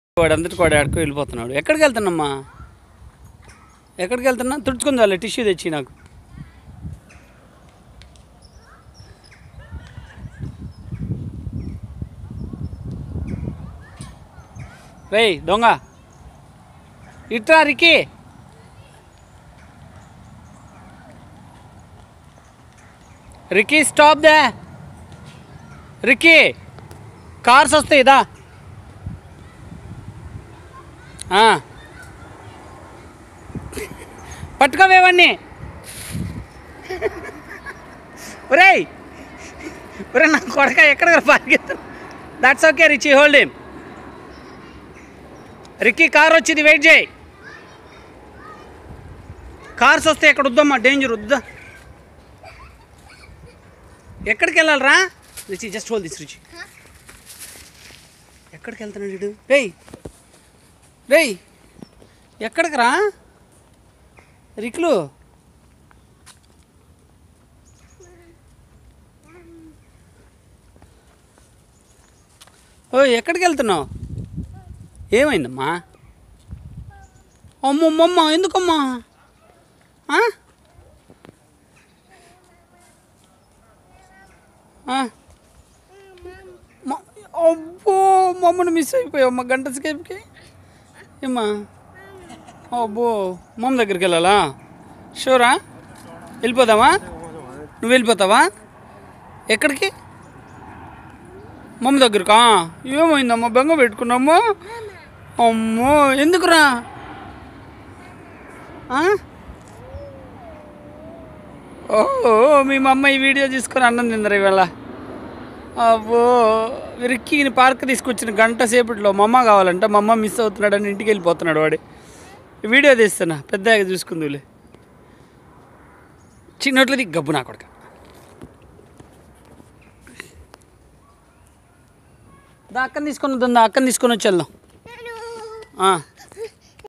వాడు అందరికి వాడు ఆడుకో వెళ్ళిపోతున్నాడు ఎక్కడికి వెళ్తున్నామ్మా ఎక్కడికి వెళ్తున్నా తుడుచుకుంది వాళ్ళ టిష్యూ తెచ్చి నాకు రేయ్ దొంగ ఇట్రా రికి రికీ స్టాప్ దే రికీ కార్స్ వస్తాయి దా ఆ. పట్టుకోవేవన్నీ ఒరేయ్ ఒరే నా కొడక ఎక్కడ పరిగెత్తాను that's okay Richie hold him Ricky car వచ్చింది వెయిట్ చేయి కార్స్ వస్తే ఎక్కడ వద్దమ్మా డేంజర్ వద్దా ఎక్కడికి వెళ్ళాలరా Richie just hold this Richie ఎక్కడికి వెళ్తున్నాడు వీడు రేయ్ రేయ్ ఎక్కడికి రా రిక్లు ఓ ఎక్కడికి వెళ్తున్నావు ఏమైందమ్మా అమ్మమ్మమ్మ ఎందుకమ్మా ఆ? ఆ? మ- అబ్బో మమ్మల్ని మిస్ అయిపోయావమ్మా గంట సేపుకి ఏమ్మా అబ్బో మమ్మ దగ్గరికి వెళ్ళాలా షూరా వెళ్ళిపోదామా నువ్వు వెళ్ళిపోతావా ఎక్కడికి మమ్మ దగ్గరకా ఏమైందమ్మా బెంగ పెట్టుకున్నామ్మా అమ్మో ఎందుకురా ఆ? ఓ మీ మమ్మ ఈ వీడియో తీసుకొని అన్నం తిందరు ఇవాళ అబ్బో విరిక్కిని పార్క్ తీసుకొచ్చిన గంట సేపట్లో మమ్మ కావాలంట మమ్మ మిస్ అవుతున్నాడని ఇంటికి వెళ్ళిపోతున్నాడు వాడు ఈ వీడియో తీస్తున్నా పెద్దగా చూసుకుందులే చిన్నట్లది గబ్బు నా కొడుక దా అక్కని తీసుకొని వద్దా అక్కని తీసుకొని వచ్చి వెళ్దాం ఆ.